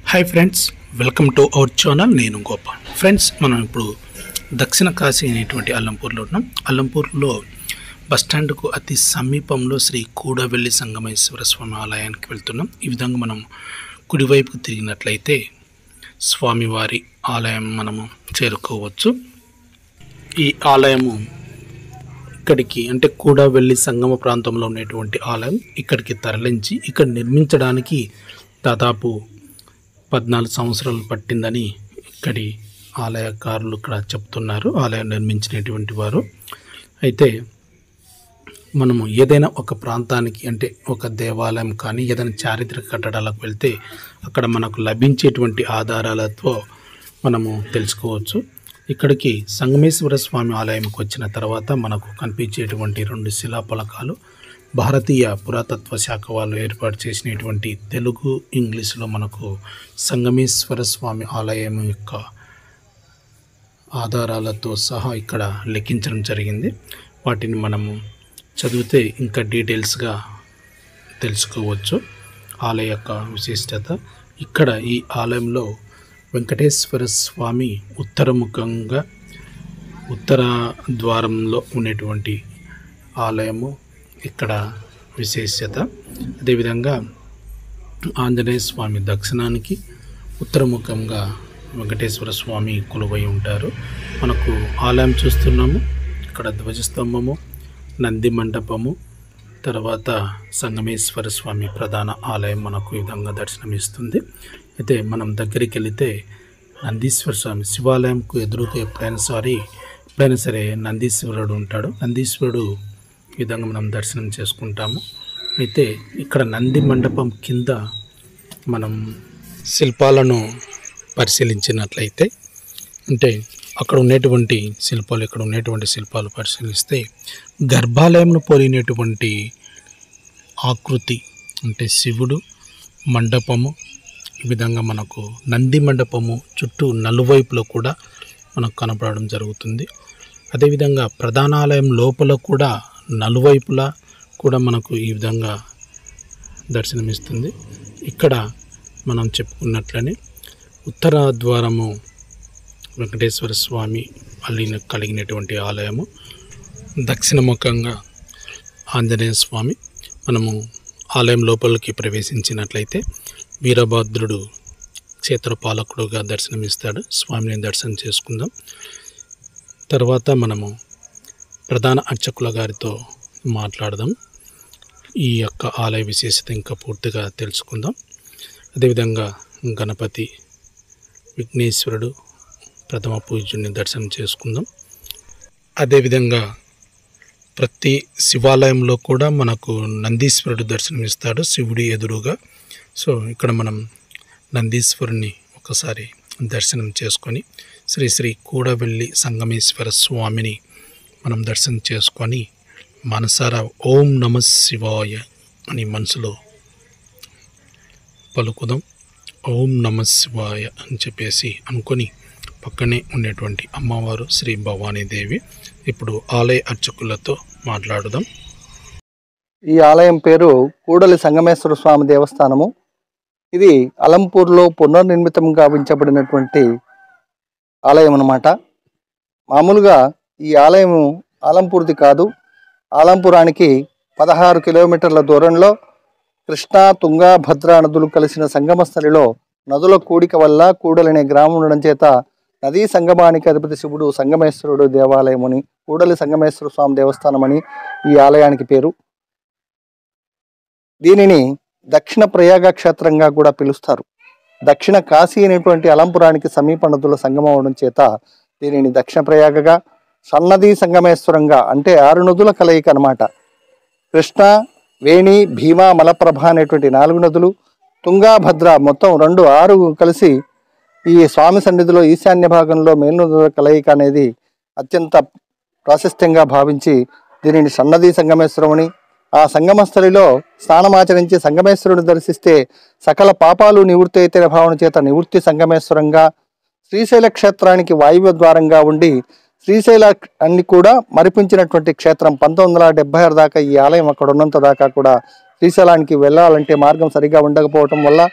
hi friends welcome to our channel నేను Gopal friends మనం ఇప్పుడు దక్షిణ కాశీ అనేటువంటి అల్లంపూర్లో ఉన్నాం అల్లంపూర్లో బస్టాండ్కు అతి సమీపంలో శ్రీ కూడవెల్లి సంగమేశ్వర స్వామి ఆలయానికి వెళ్తున్నాం ఈ విధంగా మనం కుడివైపుకు తిరిగినట్లయితే స్వామివారి ఆలయం మనము చేరుకోవచ్చు ఈ ఆలయము ఇక్కడికి అంటే కూడా వెళ్ళి సంగమ ప్రాంతంలో ఉన్నటువంటి ఆలయం ఇక్కడికి తరలించి ఇక్కడ నిర్మించడానికి దాదాపు పద్నాలుగు సంవత్సరాలు పట్టిందని ఇక్కడి ఆలయకారులు ఇక్కడ చెప్తున్నారు ఆలయం నిర్మించినటువంటి వారు అయితే మనము ఏదైనా ఒక ప్రాంతానికి అంటే ఒక దేవాలయం కానీ ఏదైనా చారిత్రక కట్టడాలకు వెళ్తే అక్కడ మనకు లభించేటువంటి ఆధారాలతో మనము తెలుసుకోవచ్చు ఇక్కడికి సంగమేశ్వర స్వామి ఆలయంకి వచ్చిన తర్వాత మనకు కనిపించేటువంటి రెండు శిలాఫలకాలు భారతీయ పురాతత్వ శాఖ వాళ్ళు ఏర్పాటు చేసినటువంటి తెలుగు ఇంగ్లీష్లో మనకు సంగమేశ్వర స్వామి ఆలయం యొక్క ఆధారాలతో సహా ఇక్కడ లెక్కించడం జరిగింది వాటిని మనము చదివితే ఇంకా డీటెయిల్స్గా తెలుసుకోవచ్చు ఆలయ యొక్క విశిష్టత ఇక్కడ ఈ ఆలయంలో వెంకటేశ్వర స్వామి ఉత్తరముఖంగా ఉత్తర ద్వారంలో ఉన్నటువంటి ఆలయము ఇక్కడ విశేషత అదేవిధంగా ఆంజనేయ స్వామి దక్షిణానికి ఉత్తరముఖంగా వెంకటేశ్వర స్వామి కొలువై ఉంటారు మనకు ఆలయం చూస్తున్నాము ఇక్కడ ధ్వజస్తంభము నంది మండపము తర్వాత సంగమేశ్వర స్వామి ప్రధాన ఆలయం మనకు ఈ విధంగా దర్శనమిస్తుంది అయితే మనం దగ్గరికి వెళితే నందీశ్వర స్వామి శివాలయంకు ఎదురుగా ఎప్పుడైనా సారి ఎప్పుడైనా సరే నందీశ్వరుడు ఉంటాడు నందీశ్వరుడు ఈ విధంగా మనం దర్శనం చేసుకుంటాము అయితే ఇక్కడ నంది మండపం కింద మనం శిల్పాలను పరిశీలించినట్లయితే అంటే అక్కడ ఉన్నటువంటి శిల్పాలు ఇక్కడ ఉన్నటువంటి శిల్పాలు పరిశీలిస్తే గర్భాలయంను పోలినటువంటి ఆకృతి అంటే శివుడు మండపము ఈ విధంగా మనకు నంది మండపము చుట్టూ నలువైపులో కూడా మనకు కనపడడం జరుగుతుంది అదేవిధంగా ప్రధాన ఆలయం లోపల కూడా నలువైపులా కూడా మనకు ఈ విధంగా దర్శనమిస్తుంది ఇక్కడ మనం చెప్పుకున్నట్లనే ఉత్తర ద్వారము వెంకటేశ్వర స్వామి అల్లిన కలిగినటువంటి ఆలయము దక్షిణముఖంగా ఆంజనేయ స్వామి మనము ఆలయం లోపలికి ప్రవేశించినట్లయితే వీరభద్రుడు క్షేత్రపాలకుడుగా దర్శనమిస్తాడు స్వామిని దర్శనం చేసుకుందాం తర్వాత మనము ప్రధాన అర్చకుల గారితో మాట్లాడదాం ఈ యొక్క ఆలయ విశేషత ఇంకా పూర్తిగా తెలుసుకుందాం అదేవిధంగా గణపతి విఘ్నేశ్వరుడు ప్రథమ పూజ్యుని దర్శనం చేసుకుందాం అదేవిధంగా ప్రతి శివాలయంలో కూడా మనకు నందీశ్వరుడు దర్శనమిస్తాడు శివుడి ఎదురుగా సో ఇక్కడ మనం నందీశ్వరుని ఒకసారి దర్శనం చేసుకొని శ్రీ శ్రీ కూడవెల్లి సంగమేశ్వర స్వామిని మనం దర్శనం చేసుకొని మనసారా ఓం నమ శివాయ అని మనసులో పలుకుదాం ఓం నమ శివాయ అని చెప్పేసి అనుకొని పక్కనే ఉండేటువంటి అమ్మవారు శ్రీ భవానీదేవి ఇప్పుడు ఆలయ అర్చకులతో మాట్లాడుదాం ఈ ఆలయం పేరు కూడలి సంగమేశ్వర స్వామి దేవస్థానము ఇది అలంపూర్లో పునర్నిర్మితం గావించబడినటువంటి ఆలయం అన్నమాట మామూలుగా ఈ ఆలయం ఆలంపూర్ది కాదు ఆలంపురానికి పదహారు కిలోమీటర్ల దూరంలో కృష్ణా తుంగా భద్రా నదులు కలిసిన సంగమ స్థలిలో నదుల కూడిక వల్ల కూడలనే గ్రామం ఉండడం చేత నదీ సంగమానికి అధిపతి శివుడు సంగమేశ్వరుడు దేవాలయం అని కూడలి సంగమేశ్వర స్వామి దేవస్థానం అని ఈ ఆలయానికి పేరు దీనిని దక్షిణ ప్రయాగ క్షేత్రంగా కూడా పిలుస్తారు దక్షిణ కాశీ అనేటువంటి అలంపురానికి సమీప నదుల సంగమం అవడం చేత దీనిని దక్షిణ ప్రయాగగా సన్నది సంగమేశ్వరంగా అంటే ఆరు నదుల కలయిక అన్నమాట కృష్ణ వేణి భీమా మలప్రభ అనేటువంటి నాలుగు నదులు తుంగాభద్ర మొత్తం రెండు ఆరు కలిసి ఈ స్వామి సన్నిధిలో ఈశాన్య భాగంలో మేలునదుల కలయిక అనేది అత్యంత ప్రాశస్త్యంగా భావించి దీనిని సన్నది సంగమేశ్వరం అని ఆ సంగమ స్థలిలో స్నానమాచరించి సంగమేశ్వరుని దర్శిస్తే సకల పాపాలు నివృత్తి అయితే భావన చేత నివృత్తి సంగమేశ్వరంగా శ్రీశైల క్షేత్రానికి వాయువ్య ద్వారంగా ఉండి శ్రీశైల అన్ని కూడా మరిపించినటువంటి క్షేత్రం పంతొమ్మిది వందల డెబ్బై ఆరు దాకా ఈ ఆలయం అక్కడ ఉన్నంత దాకా కూడా శ్రీశైలానికి వెళ్ళాలంటే మార్గం సరిగా ఉండకపోవటం వల్ల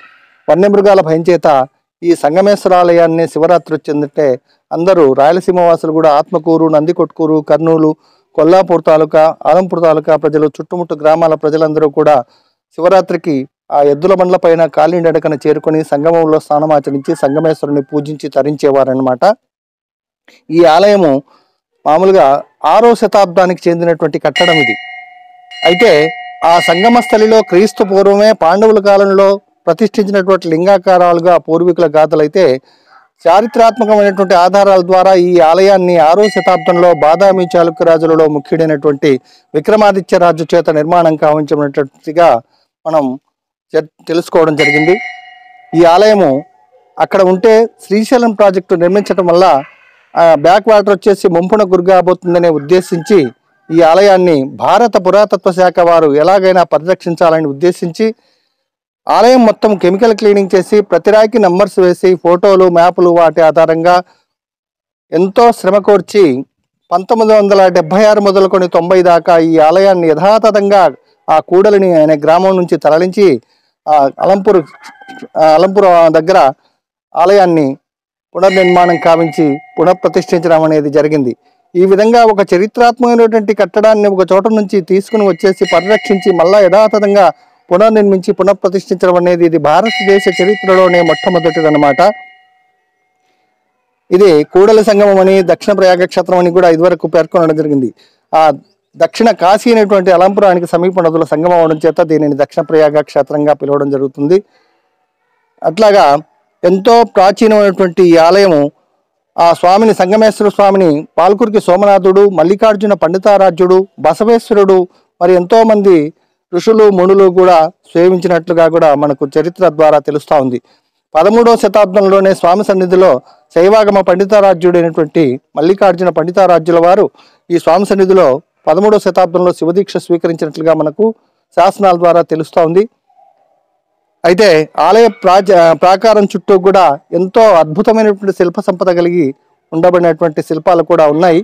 వన్యమృగాల భయం చేత ఈ సంగమేశ్వరాలయాన్ని శివరాత్రి వచ్చిందంటే అందరూ రాయలసీమ వాసులు కూడా ఆత్మకూరు నందికొట్కూరు కర్నూలు కొల్లాపూర్ తాలూకా ఆలంపూర్ తాలూకా ప్రజలు చుట్టుముట్టు గ్రామాల ప్రజలందరూ కూడా శివరాత్రికి ఆ ఎద్దుల బండ్ల పైన కాలినడకన చేరుకొని సంగమంలో స్నానమాచరించి సంగమేశ్వరుని పూజించి తరించేవారన్నమాట ఈ ఆలయము మామూలుగా ఆరో శతాబ్దానికి చెందినటువంటి కట్టడం ఇది అయితే ఆ సంగమ స్థలిలో క్రీస్తు పూర్వమే పాండవుల కాలంలో ప్రతిష్ఠించినటువంటి లింగాకారాలుగా పూర్వీకుల గాథలైతే చారిత్రాత్మకమైనటువంటి ఆధారాల ద్వారా ఈ ఆలయాన్ని ఆరో శతాబ్దంలో బాదామి చాళుక్య రాజులలో ముఖ్యుడైనటువంటి విక్రమాదిత్య రాజు చేత నిర్మాణం కావించినటువంటిగా మనం చె- తెలుసుకోవడం జరిగింది ఈ ఆలయము అక్కడ ఉంటే శ్రీశైలం ప్రాజెక్టు నిర్మించడం వల్ల బ్యాక్ వాటర్ వచ్చేసి ముంపున గురికాబోతుందనే ఉద్దేశించి ఈ ఆలయాన్ని భారత పురాతత్వ శాఖ వారు ఎలాగైనా పరిరక్షించాలని ఉద్దేశించి ఆలయం మొత్తం కెమికల్ క్లీనింగ్ చేసి ప్రతి రాయికి నంబర్స్ వేసి ఫోటోలు మ్యాపులు వాటి ఆధారంగా ఎంతో శ్రమ కోర్చి పంతొమ్మిది వందల డెబ్బై ఆరు మొదలుకొని తొంభై దాకా ఈ ఆలయాన్ని యథాతథంగా ఆ కూడలిని అనే గ్రామం నుంచి తరలించి ఆ అలంపూర్ ఆ అలంపూర్ దగ్గర ఆలయాన్ని పునర్నిర్మాణం కావించి పునఃప్రతిష్ఠించడం అనేది జరిగింది ఈ విధంగా ఒక చరిత్రాత్మకమైనటువంటి కట్టడాన్ని ఒక చోట నుంచి తీసుకుని వచ్చేసి పరిరక్షించి మళ్ళా యథాతథంగా పునర్నిర్మించి పునఃప్రతిష్ఠించడం అనేది ఇది భారతదేశ చరిత్రలోనే మొట్టమొదటిదన్నమాట ఇది కూడలి సంగమం అని దక్షిణ ప్రయాగ క్షేత్రం అని కూడా ఇదివరకు పేర్కొనడం జరిగింది ఆ దక్షిణ కాశీ అనేటువంటి అలంపురానికి సమీప నదుల సంగమం అవడం చేత దీనిని దక్షిణ ప్రయాగ క్షేత్రంగా పిలవడం జరుగుతుంది అట్లాగా ఎంతో ప్రాచీనమైనటువంటి ఈ ఆలయము ఆ స్వామిని సంగమేశ్వర స్వామిని పాల్కురికి సోమనాథుడు మల్లికార్జున పండితారాజ్యుడు బసవేశ్వరుడు మరి ఎంతో మంది ఋషులు మునులు కూడా సేవించినట్లుగా కూడా మనకు చరిత్ర ద్వారా తెలుస్తా ఉంది పదమూడవ శతాబ్దంలోనే స్వామి సన్నిధిలో శైవాగమ పండితారాజ్యుడైనటువంటి మల్లికార్జున పండితారాజ్యుల వారు ఈ స్వామి సన్నిధిలో పదమూడవ శతాబ్దంలో శివదీక్ష స్వీకరించినట్లుగా మనకు శాసనాల ద్వారా తెలుస్తా ఉంది అయితే ఆలయ ప్రాచ ప్రాకారం చుట్టూ కూడా ఎంతో అద్భుతమైనటువంటి శిల్ప సంపద కలిగి ఉండబడినటువంటి శిల్పాలు కూడా ఉన్నాయి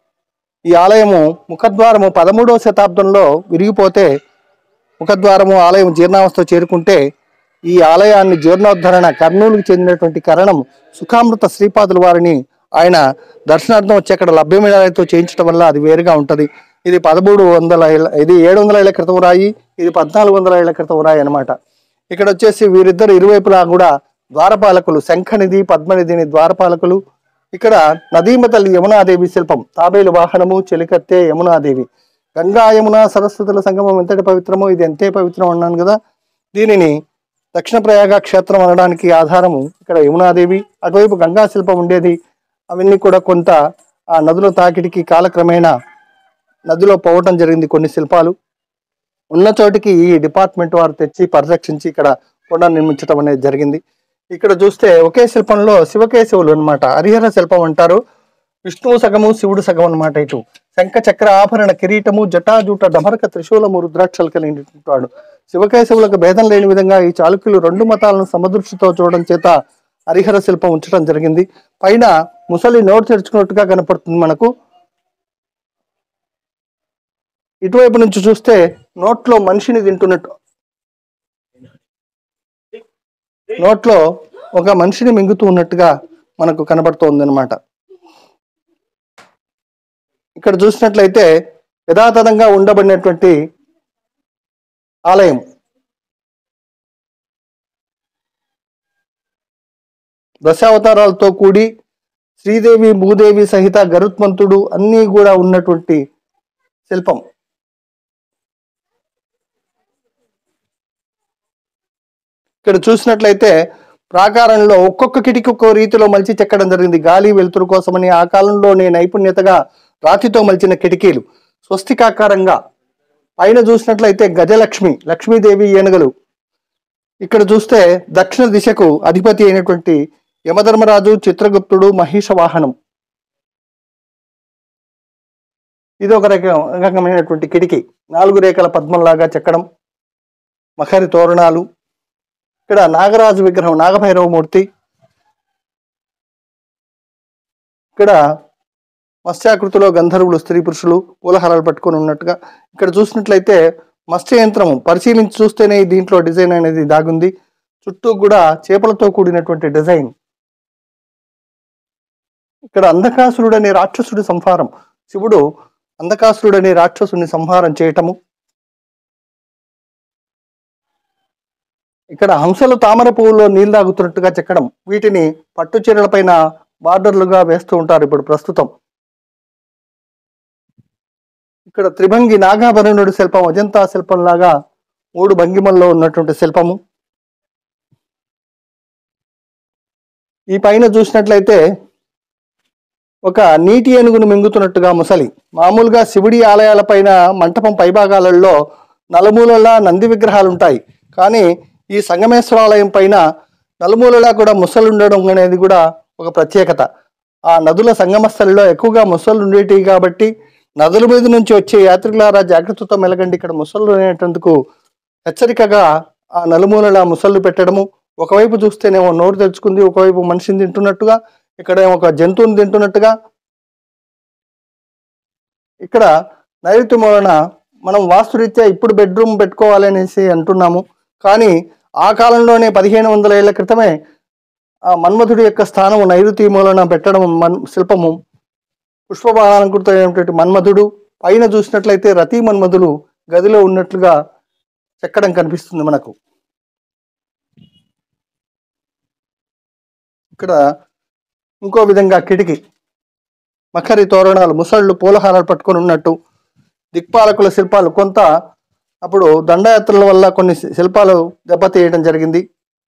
ఈ ఆలయము ముఖద్వారము పదమూడవ శతాబ్దంలో విరిగిపోతే ముఖద్వారము ఆలయం జీర్ణావస్థ చేరుకుంటే ఈ ఆలయాన్ని జీర్ణోద్ధరణ కర్నూలుకు చెందినటువంటి కరణం సుఖామృత శ్రీపాదుల వారిని ఆయన దర్శనార్థం వచ్చి అక్కడ లభ్యమైనతో చేయించడం వల్ల అది వేరుగా ఉంటది ఇది పదమూడు వందల ఏళ్ళ ఇది ఏడు వందల ఏళ్ల క్రితం రాయి ఇది పద్నాలుగు వందల ఏళ్ల క్రితం రాయి అన్నమాట ఇక్కడ వచ్చేసి వీరిద్దరు ఇరువైపులా కూడా ద్వారపాలకులు శంఖనిధి పద్మనిధిని ద్వారపాలకులు ఇక్కడ నదీమ తల్లి యమునాదేవి శిల్పం తాబేలు వాహనము చెలికత్తె యమునాదేవి గంగా యమున సరస్వతుల సంగమం ఎంతటి పవిత్రమో ఇది ఎంతే పవిత్రం అన్నాను కదా దీనిని దక్షిణ ప్రయాగ క్షేత్రం అనడానికి ఆధారము ఇక్కడ యమునాదేవి అటువైపు గంగా శిల్పం ఉండేది అవన్నీ కూడా కొంత ఆ నదుల తాకిడికి కాలక్రమేణా నదిలో పోవటం జరిగింది కొన్ని శిల్పాలు ఉన్న చోటికి ఈ డిపార్ట్మెంట్ వారు తెచ్చి పరిరక్షించి ఇక్కడ పునర్నిర్మించడం అనేది జరిగింది ఇక్కడ చూస్తే ఒకే శిల్పంలో శివకేశవులు అన్నమాట హరిహర శిల్పం అంటారు విష్ణువు సగము శివుడు సగం అన్నమాట ఇటు శంఖ చక్ర ఆభరణ కిరీటము జటాజూట డమరక త్రిశూలము రుద్రాక్షలు కలిగినటువంటి వాడు శివకేశవులకు భేదం లేని విధంగా ఈ చాళుక్యులు రెండు మతాలను సమదృష్టితో చూడడం చేత హరిహర శిల్పం ఉంచడం జరిగింది పైన ముసలి నోటు తెరుచుకున్నట్టుగా కనపడుతుంది మనకు ఇటువైపు నుంచి చూస్తే నోట్లో మనిషిని తింటున్నట్టు నోట్లో ఒక మనిషిని మింగుతూ ఉన్నట్టుగా మనకు కనబడుతోంది అనమాట ఇక్కడ చూసినట్లయితే యథాతథంగా ఉండబడినటువంటి ఆలయం దశావతారాలతో కూడి శ్రీదేవి భూదేవి సహిత గరుత్మంతుడు అన్నీ కూడా ఉన్నటువంటి శిల్పం ఇక్కడ చూసినట్లయితే ప్రాకారంలో ఒక్కొక్క కిటికీ ఒక్కో రీతిలో మలిచి చెక్కడం జరిగింది గాలి వెలుతురు కోసమని ఆ కాలంలోనే నైపుణ్యతగా రాతితో మలిచిన కిటికీలు స్వస్తికాకారంగా పైన చూసినట్లయితే గజలక్ష్మి లక్ష్మీదేవి ఏనుగలు ఇక్కడ చూస్తే దక్షిణ దిశకు అధిపతి అయినటువంటి యమధర్మరాజు చిత్రగుప్తుడు మహిష వాహనం ఇది ఒక రకం రకమైనటువంటి కిటికీ నాలుగు రేఖల పద్మంలాగా చెక్కడం మఖరి తోరణాలు ఇక్కడ నాగరాజు విగ్రహం నాగభైరవ మూర్తి ఇక్కడ మత్స్యాకృతిలో గంధర్వులు స్త్రీ పురుషులు పూలహారాలు పట్టుకొని ఉన్నట్టుగా ఇక్కడ చూసినట్లయితే మత్స్య యంత్రము పరిశీలించి చూస్తేనే దీంట్లో డిజైన్ అనేది దాగుంది చుట్టూ కూడా చేపలతో కూడినటువంటి డిజైన్ ఇక్కడ అంధకాసురుడు అనే రాక్షసుడి సంహారం శివుడు అంధకాసురుడు అనే రాక్షసుని సంహారం చేయటము ఇక్కడ హంసలు తామర పువ్వులో నీళ్ళు తాగుతున్నట్టుగా చెక్కడం వీటిని పట్టు చీరల పైన బార్డర్లుగా వేస్తూ ఉంటారు ఇప్పుడు ప్రస్తుతం ఇక్కడ త్రిభంగి నాగాభరణుడి శిల్పం అజంతా శిల్పం లాగా మూడు భంగిమల్లో ఉన్నటువంటి శిల్పము ఈ పైన చూసినట్లయితే ఒక నీటి ఏనుగును మింగుతున్నట్టుగా ముసలి మామూలుగా శివుడి ఆలయాల పైన మంటపం పైభాగాలలో నలుమూలలా నంది విగ్రహాలు ఉంటాయి కానీ ఈ సంగమేశ్వర ఆలయం పైన నలుమూలలా కూడా ముసలు ఉండడం అనేది కూడా ఒక ప్రత్యేకత ఆ నదుల సంగమస్థలిలో ఎక్కువగా ముసలు ఉండేటివి కాబట్టి నదుల మీద నుంచి వచ్చే యాత్రికులారా జాగ్రత్తతో మెలగండి ఇక్కడ ముసళ్ళు అనేటందుకు హెచ్చరికగా ఆ నలుమూలలా ముసళ్ళు పెట్టడము ఒకవైపు చూస్తేనేమో నోరు తెరుచుకుంది ఒకవైపు మనిషిని తింటున్నట్టుగా ఇక్కడ ఏమో ఒక జంతువుని తింటున్నట్టుగా ఇక్కడ నైరుతి మూలన మనం వాస్తురీత్యా ఇప్పుడు బెడ్రూమ్ పెట్టుకోవాలి అనేసి అంటున్నాము కానీ ఆ కాలంలోనే పదిహేను వందల ఏళ్ల క్రితమే ఆ మన్మధుడి యొక్క స్థానం నైరుతి మూలన పెట్టడం మన్ శిల్పము పుష్పబాణాలంకృతమైనటువంటి మన్మధుడు పైన చూసినట్లయితే రతి మన్మధుడు గదిలో ఉన్నట్లుగా చెక్కడం కనిపిస్తుంది మనకు ఇక్కడ ఇంకో విధంగా కిటికీ మకరి తోరణాలు ముసళ్ళు పూలహారాలు పట్టుకొని ఉన్నట్టు దిక్పాలకుల శిల్పాలు కొంత అప్పుడు దండయాత్రల వల్ల కొన్ని శి- శిల్పాలు దెబ్బతీయడం జరిగింది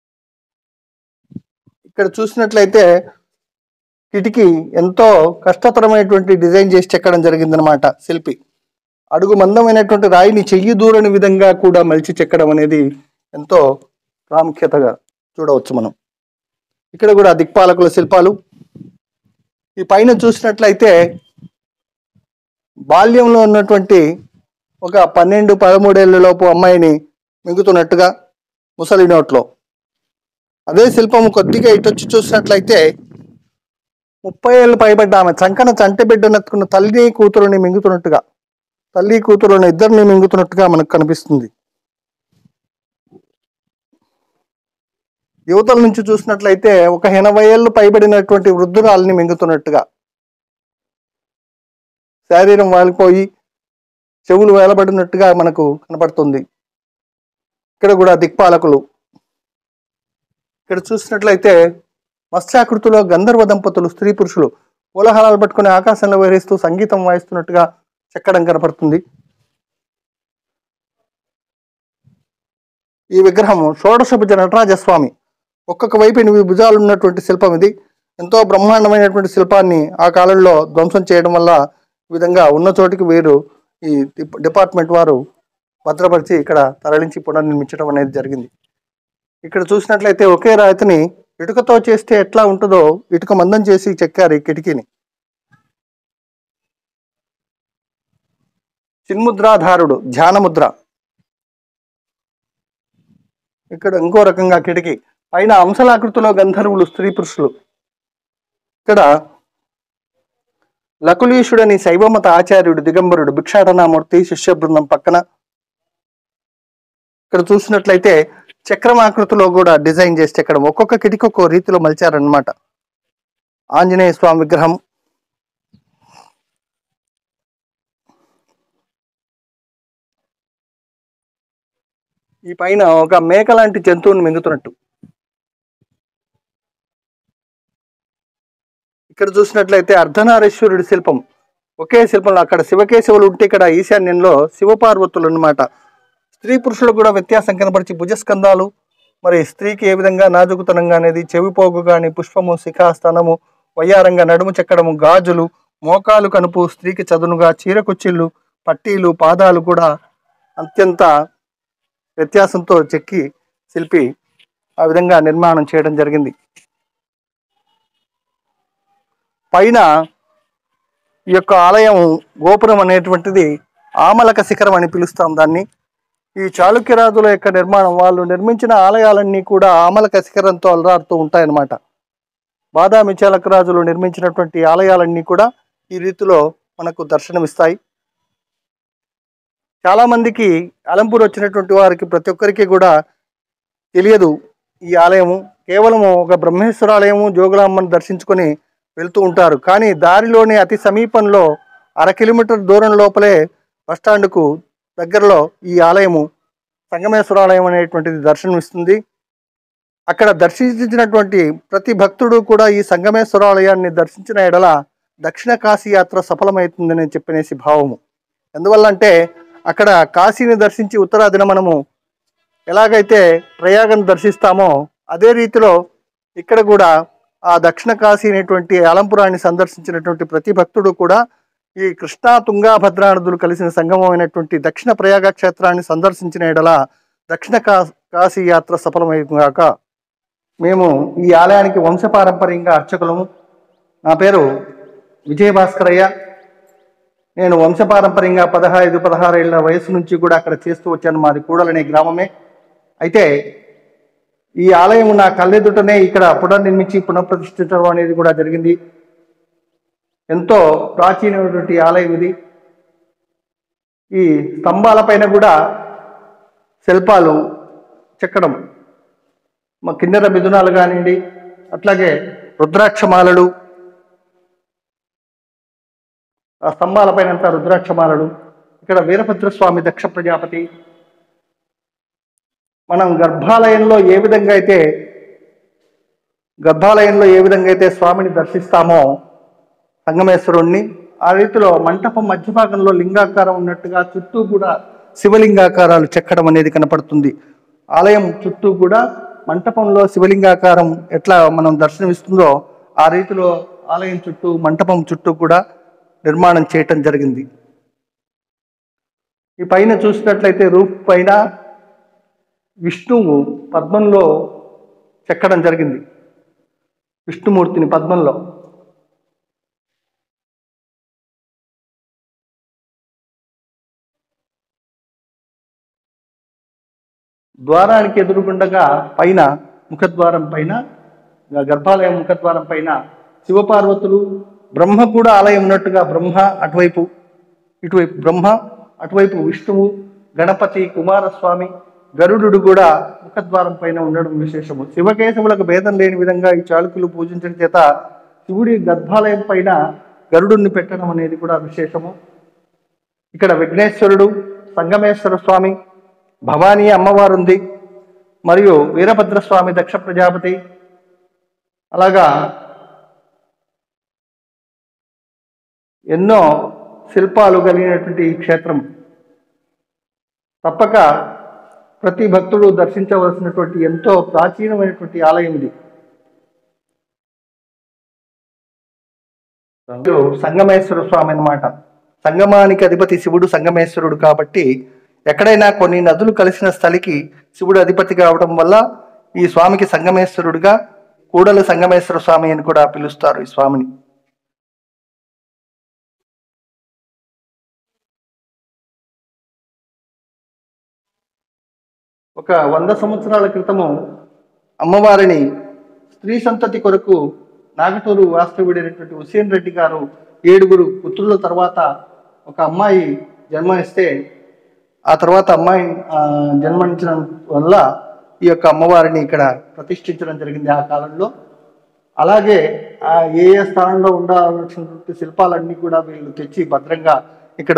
ఇక్కడ చూసినట్లయితే కిటికీ ఎంతో కష్టతరమైనటువంటి డిజైన్ చేసి చెక్కడం జరిగిందనమాట శిల్పి అడుగు మందమైనటువంటి రాయిని చెయ్యి దూరని విధంగా కూడా మలిచి చెక్కడం అనేది ఎంతో ప్రాముఖ్యతగా చూడవచ్చు మనం ఇక్కడ కూడా దిక్పాలకుల శిల్పాలు ఈ పైన చూసినట్లయితే బాల్యంలో ఉన్నటువంటి ఒక పన్నెండు పదమూడేళ్ల లోపు అమ్మాయిని మింగుతున్నట్టుగా ముసలి నోట్లో అదే శిల్పము కొద్దిగా ఇటొచ్చి చూసినట్లయితే ముప్పై ఏళ్ళు పైబడ్డ ఆమె చంకన చంటి బిడ్డనెత్తుకున్న తల్లి కూతురుని మింగుతున్నట్టుగా తల్లి కూతురుని ఇద్దరిని మింగుతున్నట్టుగా మనకు కనిపిస్తుంది యువతల నుంచి చూసినట్లయితే ఒక ఎనభై ఏళ్ళు పైబడినటువంటి వృద్ధురాలిని మింగుతున్నట్టుగా శరీరం వాలిపోయి చెవులు వేలబడినట్టుగా మనకు కనపడుతుంది ఇక్కడ కూడా దిక్పాలకులు ఇక్కడ చూసినట్లయితే మత్స్యాకృతిలో గంధర్వ దంపతులు స్త్రీ పురుషులు కోలాహలాలు పట్టుకుని ఆకాశంలో వేరేస్తూ సంగీతం వాయిస్తున్నట్టుగా చెక్కడం కనపడుతుంది ఈ విగ్రహం షోడశభుజ నటరాజస్వామి ఒక్కొక్క వైపు ఎనిమిది భుజాలు ఉన్నటువంటి శిల్పం ఇది ఎంతో బ్రహ్మాండమైనటువంటి శిల్పాన్ని ఆ కాలంలో ధ్వంసం చేయడం వల్ల ఈ విధంగా ఉన్న చోటికి వీరు ఈ డిప- డిపార్ట్మెంట్ వారు భద్రపరిచి ఇక్కడ తరలించి పునర్నిర్మించడం అనేది జరిగింది ఇక్కడ చూసినట్లయితే ఒకే రాతిని ఇటుకతో చేస్తే ఎట్లా ఉంటుందో ఇటుక మందం చేసి చెక్కారు ఈ కిటికీని చిన్ముద్రాధారుడు ధ్యానముద్ర ఇక్కడ ఇంకో రకంగా కిటికీ పైన అంశలాకృతిలో గంధర్వులు స్త్రీ పురుషులు ఇక్కడ లకులీషుడని శైవమత ఆచార్యుడు దిగంబరుడు భిక్షాటనామూర్తి శిష్య బృందం పక్కన ఇక్కడ చూసినట్లయితే చక్రమాకృతిలో కూడా డిజైన్ చేసి ఇక్కడ ఒక్కొక్క కిటికీ ఒక్కో రీతిలో మలిచారనమాట ఆంజనేయ స్వామి విగ్రహం ఈ పైన ఒక మేక లాంటి జంతువుని మింగుతున్నట్టు ఇక్కడ చూసినట్లయితే అర్ధనారీశ్వరుడి శిల్పం ఒకే శిల్పంలో అక్కడ శివకేశవులు ఉంటే ఇక్కడ ఈశాన్యంలో శివపార్వతులు అన్నమాట స్త్రీ పురుషులకు కూడా వ్యత్యాసం కనపరిచి భుజస్కంధాలు మరి స్త్రీకి ఏ విధంగా నాజుకుతనంగా అనేది చెవిపోగు కానీ పుష్పము శిఖాస్థానము వయ్యారంగా నడుము చెక్కడము గాజులు మోకాలు కనుపు స్త్రీకి చదునుగా చీర కుచ్చిళ్ళు పట్టీలు పాదాలు కూడా అత్యంత వ్యత్యాసంతో చెక్కి శిల్పి ఆ విధంగా నిర్మాణం చేయడం జరిగింది పైన ఈ యొక్క ఆలయం గోపురం అనేటువంటిది ఆమలక శిఖరం అని పిలుస్తాం దాన్ని ఈ చాళుక్యరాజుల యొక్క నిర్మాణం వాళ్ళు నిర్మించిన ఆలయాలన్నీ కూడా ఆమలక శిఖరంతో అలరాడుతూ ఉంటాయన్నమాట బాదామి చాళుక్యరాజులు నిర్మించినటువంటి ఆలయాలన్నీ కూడా ఈ రీతిలో మనకు దర్శనమిస్తాయి చాలా మందికి అలంపూర్ వచ్చినటువంటి వారికి ప్రతి ఒక్కరికి కూడా తెలియదు ఈ ఆలయము కేవలము ఒక బ్రహ్మేశ్వరాలయము జోగులామ్మని దర్శించుకొని వెళ్తూ ఉంటారు కానీ దారిలోని అతి సమీపంలో అర కిలోమీటర్ దూరం లోపలే బస్టాండ్కు దగ్గరలో ఈ ఆలయము సంగమేశ్వరాలయం అనేటువంటిది దర్శనమిస్తుంది అక్కడ దర్శించినటువంటి ప్రతి భక్తుడు కూడా ఈ సంగమేశ్వరాలయాన్ని దర్శించిన ఎడల దక్షిణ కాశీ యాత్ర సఫలమవుతుందని చెప్పనేసి భావము ఎందువల్ల అంటే అక్కడ కాశీని దర్శించి ఉత్తరాదిన మనము ఎలాగైతే ప్రయాగను దర్శిస్తామో అదే రీతిలో ఇక్కడ కూడా ఆ దక్షిణ కాశీ అనేటువంటి అలంపురాన్ని సందర్శించినటువంటి ప్రతి భక్తుడు కూడా ఈ కృష్ణా తుంగా భద్రా నదులు కలిసిన సంగమమైనటువంటి దక్షిణ ప్రయాగ క్షేత్రాన్ని సందర్శించిన ఎడల దక్షిణ కా కాశీ యాత్ర సఫలమైగాక మేము ఈ ఆలయానికి వంశపారంపర్యంగా అర్చకులము నా పేరు విజయభాస్కరయ్య నేను వంశపారంపర్యంగా పదహైదు పదహారు ఏళ్ళ వయసు నుంచి కూడా అక్కడ చేస్తూ వచ్చాను మాది కూడలనే గ్రామమే అయితే ఈ ఆలయం నా కళ్ళెదుటనే ఇక్కడ పునర్నిర్మించి పునఃప్రతిష్ఠించడం అనేది కూడా జరిగింది ఎంతో ప్రాచీనమైనటువంటి ఆలయం ఇది ఈ స్తంభాలపైన కూడా శిల్పాలు చెక్కడం మా కిన్నెర మిథునాలు కానివ్వండి అట్లాగే రుద్రాక్షమాలలు ఆ స్తంభాలపైన అంతా రుద్రాక్షమాలలు ఇక్కడ వీరభద్రస్వామి దక్ష ప్రజాపతి మనం గర్భాలయంలో ఏ విధంగా అయితే గర్భాలయంలో ఏ విధంగా అయితే స్వామిని దర్శిస్తామో సంగమేశ్వరుణ్ణి ఆ రీతిలో మంటపం మధ్య భాగంలో లింగాకారం ఉన్నట్టుగా చుట్టూ కూడా శివలింగాకారాలు చెక్కడం అనేది కనపడుతుంది ఆలయం చుట్టూ కూడా మంటపంలో శివలింగాకారం ఎట్లా మనం దర్శనమిస్తుందో ఆ రీతిలో ఆలయం చుట్టూ మంటపం చుట్టూ కూడా నిర్మాణం చేయటం జరిగింది ఈ పైన చూసినట్లయితే రూఫ్ పైన విష్ణువు పద్మంలో చెక్కడం జరిగింది విష్ణుమూర్తిని పద్మంలో ద్వారానికి ఎదురుగుండగా పైన ముఖద్వారం పైన గర్భాలయం ముఖద్వారం పైన శివపార్వతులు బ్రహ్మ కూడా ఆలయం ఉన్నట్టుగా బ్రహ్మ అటువైపు ఇటువైపు బ్రహ్మ అటువైపు విష్ణువు గణపతి కుమారస్వామి గరుడు కూడా ముఖద్వారం పైన ఉండడం విశేషము శివకేశవులకు భేదం లేని విధంగా ఈ చాళుక్యులు పూజించడం చేత శివుడి గర్భాలయం పైన గరుడుని పెట్టడం అనేది కూడా విశేషము ఇక్కడ విఘ్నేశ్వరుడు సంగమేశ్వర స్వామి భవానీ అమ్మవారు ఉంది మరియు వీరభద్రస్వామి దక్ష ప్రజాపతి అలాగా ఎన్నో శిల్పాలు కలిగినటువంటి ఈ క్షేత్రం తప్పక ప్రతి భక్తుడు దర్శించవలసినటువంటి ఎంతో ప్రాచీనమైనటువంటి ఆలయం ఇది ఇది సంగమేశ్వర స్వామి అన్నమాట సంగమానికి అధిపతి శివుడు సంగమేశ్వరుడు కాబట్టి ఎక్కడైనా కొన్ని నదులు కలిసిన స్థలికి శివుడు అధిపతి కావడం వల్ల ఈ స్వామికి సంగమేశ్వరుడుగా కూడల సంగమేశ్వర స్వామి అని కూడా పిలుస్తారు ఈ స్వామిని ఒక వంద సంవత్సరాల క్రితము అమ్మవారిని స్త్రీ సంతతి కొరకు నాగటూరు వాస్తవుడైనటువంటి హుసేన్ రెడ్డి గారు ఏడుగురు పుత్రుల తర్వాత ఒక అమ్మాయి జన్మనిస్తే ఆ తర్వాత అమ్మాయి ఆ, జన్మనించడం వల్ల ఈ యొక్క అమ్మవారిని ఇక్కడ ప్రతిష్ఠించడం జరిగింది ఆ కాలంలో అలాగే ఆ ఏ ఏ స్థానంలో ఉండాల్సినటువంటి శిల్పాలన్నీ కూడా వీళ్ళు తెచ్చి భద్రంగా ఇక్కడ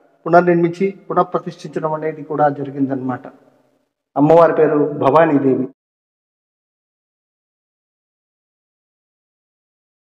పునర్నిర్మించి పునఃప్రతిష్ఠించడం అనేది కూడా జరిగిందనమాట అమ్మవారి పేరు భవానీదేవి